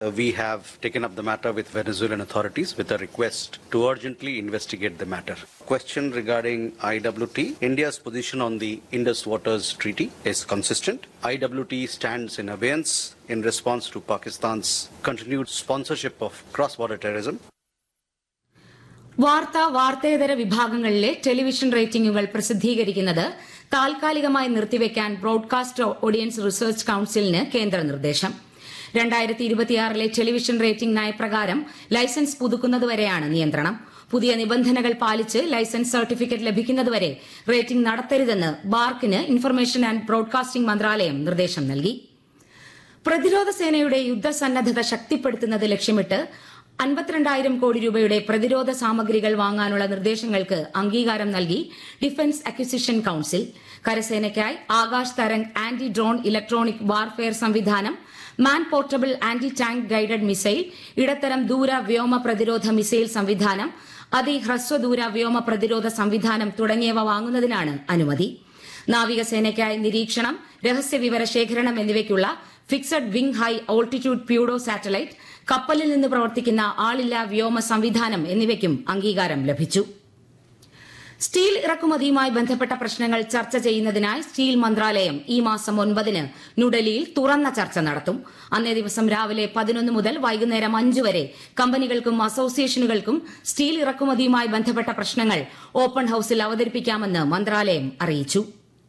Uh, We have taken up the matter with Venezuelan authorities with a request to urgently investigate the matter. Question regarding IWT. India's position on the Indus Waters Treaty is consistent. IWT stands in abeyance in response to Pakistan's continued sponsorship of cross-border terrorism വാർത്താ വാർത്തേതര വിഭാഗങ്ങളിലെ television റേറ്റിംഗുകൾ പ്രസിദ്ധീകരിക്കുന്നത് താൽക്കാലികമായി നിർത്തിവെക്കാൻ broadcast audience research കൌൺസിലിന് കേന്ദ്ര നിർദ്ദേശം രണ്ടായിരത്തി ഇരുപത്തിയാറിലെ ടെലിവിഷൻ റേറ്റിംഗ് നയപ്രകാരം ലൈസൻസ് പുതുക്കുന്നതുവരെയാണ് നിയന്ത്രണം പുതിയ നിബന്ധനകൾ പാലിച്ച് ലൈസൻസ് സർട്ടിഫിക്കറ്റ് ലഭിക്കുന്നതുവരെ റേറ്റിംഗ് നടത്തരുതെന്ന് ബാർക്കിന് ഇൻഫർമേഷൻ ആൻഡ് ബ്രോഡ്കാസ്റ്റിംഗ് മന്ത്രാലയം നിർദ്ദേശം നൽകി പ്രതിരോധ സേനയുടെ യുദ്ധസന്നദ്ധത ശക്തിപ്പെടുത്തുന്നത് ലക്ഷ്യമിട്ട് അൻപത്തിരണ്ടായിരം കോടി രൂപയുടെ പ്രതിരോധ സാമഗ്രികൾ വാങ്ങാനുള്ള നിർദ്ദേശങ്ങൾക്ക് അംഗീകാരം നൽകി ഡിഫൻസ് അക്വിസിഷൻ കൌൺസിൽ കരസേനയ്ക്കായി Akash Tarang anti drone electronic warfare സംവിധാനം man portable anti tank guided missile ഇടത്തരം ദൂര വ്യോമ പ്രതിരോധ മിസൈൽ സംവിധാനം അതിഹ്രസ്വദൂര വ്യോമ പ്രതിരോധ സംവിധാനം തുടങ്ങിയവ വാങ്ങുന്നതിനാണ് അനുമതി നാവികസേനയ്ക്കായി നിരീക്ഷണം രഹസ്യവിവര ശേഖരണം എന്നിവയ്ക്കുള്ള fixed wing high altitude pseudo satellite കപ്പലിൽ നിന്ന് പ്രവർത്തിക്കുന്ന ആളില്ലാ വ്യോമ സംവിധാനം എന്നിവയ്ക്കും അംഗീകാരം ലഭിച്ചു സ്റ്റീൽ ഇറക്കുമതിയുമായി ബന്ധപ്പെട്ട പ്രശ്നങ്ങൾ ചർച്ച ചെയ്യുന്നതിനായി സ്റ്റീൽ മന്ത്രാലയം ഈ മാസം ഒൻപതിന് ന്യൂഡൽഹിയിൽ തുറന്ന ചർച്ച നടത്തും അന്നേ ദിവസം രാവിലെ പതിനൊന്ന് മുതൽ വൈകുന്നേരം അഞ്ച് വരെ കമ്പനികൾക്കും അസോസിയേഷനുകൾക്കും സ്റ്റീൽ ഇറക്കുമതിയുമായി ബന്ധപ്പെട്ട പ്രശ്നങ്ങൾ ഓപ്പൺ ഹൌസിൽ അവതരിപ്പിക്കാമെന്ന് മന്ത്രാലയം അറിയിച്ചു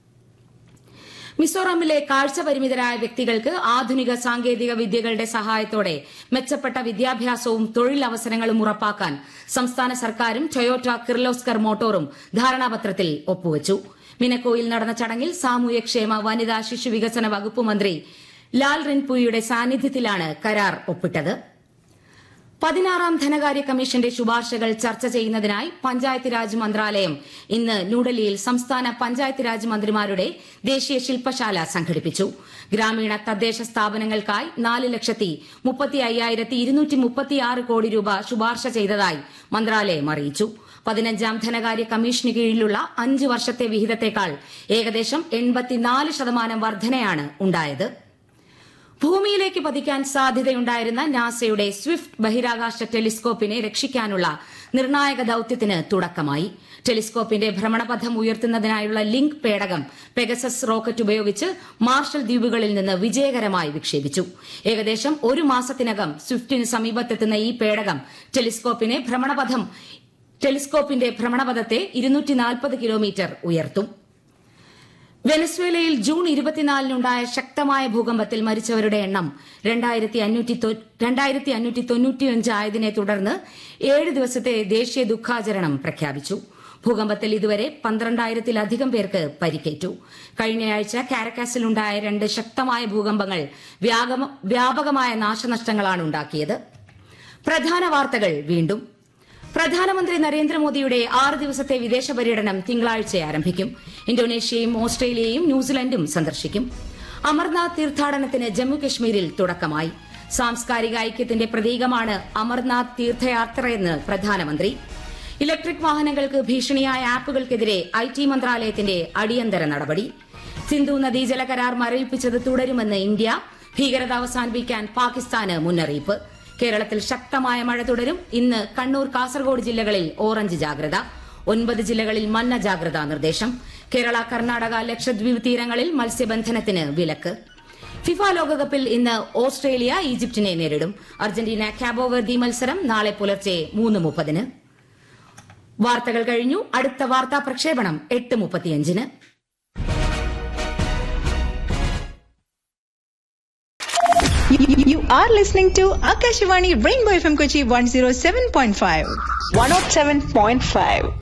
മിസോറാമിലെ കാഴ്ച പരിമിതരായ വ്യക്തികൾക്ക് ആധുനിക സാങ്കേതിക വിദ്യകളുടെ സഹായത്തോടെ മെച്ചപ്പെട്ട വിദ്യാഭ്യാസവും തൊഴിലവസരങ്ങളും ഉറപ്പാക്കാൻ സംസ്ഥാന സർക്കാരും ടൊയോട്ട കിർലോസ്കർ മോട്ടോറും ധാരണാപത്രത്തിൽ ഒപ്പുവച്ചു മിനക്കോയിൽ നടന്ന ചടങ്ങിൽ സാമൂഹ്യക്ഷേമ വനിതാ ശിശു വികസന വകുപ്പ് മന്ത്രി ലാൽ റിൻപുയുടെ സാന്നിധ്യത്തിലാണ് കരാർ ഒപ്പിട്ടത് പതിനാറാം ധനകാര്യ കമ്മീഷന്റെ ശുപാർശകൾ ചർച്ച ചെയ്യുന്നതിനായി പഞ്ചായത്ത് രാജ് മന്ത്രാലയം ഇന്ന് ന്യൂഡൽഹിയിൽ സംസ്ഥാന പഞ്ചായത്ത് രാജ് മന്ത്രിമാരുടെ ദേശീയ ശില്പശാല സംഘടിപ്പിച്ചു ഗ്രാമീണ തദ്ദേശ സ്ഥാപനങ്ങൾക്കായി നാല് ലക്ഷത്തി മുപ്പത്തി അയ്യായിരത്തി ഇരുന്നൂറ്റി മുപ്പത്തിയാറ് കോടി രൂപ ശുപാർശ ചെയ്തതായി മന്ത്രാലയം അറിയിച്ചു പതിനഞ്ചാം ധനകാര്യ കമ്മീഷന് കീഴിലുള്ള അഞ്ച് വർഷത്തെ വിഹിതത്തേക്കാൾ ഏകദേശം എൺപത്തിനാല് ശതമാനം വർധനയാണ് ഉണ്ടായത് ഭൂമിയിലേക്ക് പതിക്കാൻ സാധ്യതയുണ്ടായിരുന്ന നാസയുടെ സ്വിഫ്റ്റ് ബഹിരാകാശ ടെലിസ്കോപ്പിനെ രക്ഷിക്കാനുള്ള നിർണായക ദൌത്യത്തിന് തുടക്കമായി ടെലിസ്കോപ്പിന്റെ ഭ്രമണപഥം ഉയർത്തുന്നതിനായുള്ള ലിങ്ക് പേടകം പെഗസസ് റോക്കറ്റ് ഉപയോഗിച്ച് മാർഷൽ ദ്വീപുകളിൽ നിന്ന് വിജയകരമായി വിക്ഷേപിച്ചു ഏകദേശം ഒരു മാസത്തിനകം സ്വിഫ്റ്റിന് സമീപത്തെത്തുന്ന ഈ പേടകം ടെലിസ്കോപ്പിനെ ഭ്രമണപഥം ടെലിസ്കോപ്പിന്റെ ഭ്രമണപഥത്തെ കിലോമീറ്റർ ഉയർത്തും വെനസ്വേലയിൽ ജൂൺ ഇരുപത്തിനാലിനുണ്ടായ ശക്തമായ ഭൂകമ്പത്തിൽ മരിച്ചവരുടെ എണ്ണം രണ്ടായിരത്തി അഞ്ഞൂറ്റി തൊ- രണ്ടായിരത്തി അഞ്ഞൂറ്റി തൊണ്ണൂറ്റിയഞ്ച് ആയതിനെ തുടർന്ന് ഏഴ് ദിവസത്തെ ദേശീയ ദുഃഖാചരണം പ്രഖ്യാപിച്ചു ഭൂകമ്പത്തിൽ ഇതുവരെ പന്ത്രണ്ടായിരത്തിലധികം പേർക്ക് പരിക്കേറ്റു കഴിഞ്ഞയാഴ്ച കാരക്കാസിലുണ്ടായ രണ്ട് ശക്തമായ ഭൂകമ്പങ്ങൾ വ്യാഗമ- വ്യാപകമായ നാശനഷ്ടങ്ങളാണ് ഉണ്ടാക്കിയത് പ്രധാന വാർത്തകൾ വീണ്ടും പ്രധാനമന്ത്രി നരേന്ദ്രമോദിയുടെ ആറ് ദിവസത്തെ വിദേശ പര്യടനം തിങ്കളാഴ്ച ആരംഭിക്കും ഇന്തോനേഷ്യയും ഓസ്ട്രേലിയയും ന്യൂസിലൻഡും സന്ദർശിക്കും അമർനാഥ് തീർത്ഥാടനത്തിന് ജമ്മുകശ്മീരിൽ തുടക്കമായി സാംസ്കാരിക ഐക്യത്തിന്റെ പ്രതീകമാണ് അമർനാഥ് തീർത്ഥയാത്രയെന്ന് പ്രധാനമന്ത്രി ഇലക്ട്രിക് വാഹനങ്ങൾക്ക് ഭീഷണിയായ ആപ്പുകൾക്കെതിരെ ഐ ടി മന്ത്രാലയത്തിന്റെ അടിയന്തര നടപടി സിന്ധു നദീജല കരാർ മരവിപ്പിച്ചത് തുടരുമെന്ന് ഇന്ത്യ ഭീകരത അവസാനിപ്പിക്കാൻ പാകിസ്ഥാന് മുന്നറിയിപ്പ് കേരളത്തിൽ ശക്തമായ മഴ തുടരും ഇന്ന് കണ്ണൂർ കാസർഗോഡ് ജില്ലകളിൽ ഓറഞ്ച് ജാഗ്രത ഒൻപത് ജില്ലകളിൽ മഞ്ഞ ജാഗ്രതാ നിർദ്ദേശം കേരള കർണാടക ലക്ഷദ്വീപ് തീരങ്ങളിൽ മത്സ്യബന്ധനത്തിന് വിലക്ക് ഫിഫ ലോകകപ്പിൽ ഇന്ന് ഓസ്ട്രേലിയ ഈജിപ്തിനെ നേരിടും അർജന്റീന കാബോവർദി മത്സരം നാളെ പുലർച്ചെ മൂന്ന് മുപ്പതിന് വാർത്തകൾ കഴിഞ്ഞു അടുത്ത വാർത്താ പ്രക്ഷേപണം എട്ട് മുപ്പത്തിയഞ്ചിന് You, you are listening to Akashvani Rainbow FM Kochi 107.5. 107.5.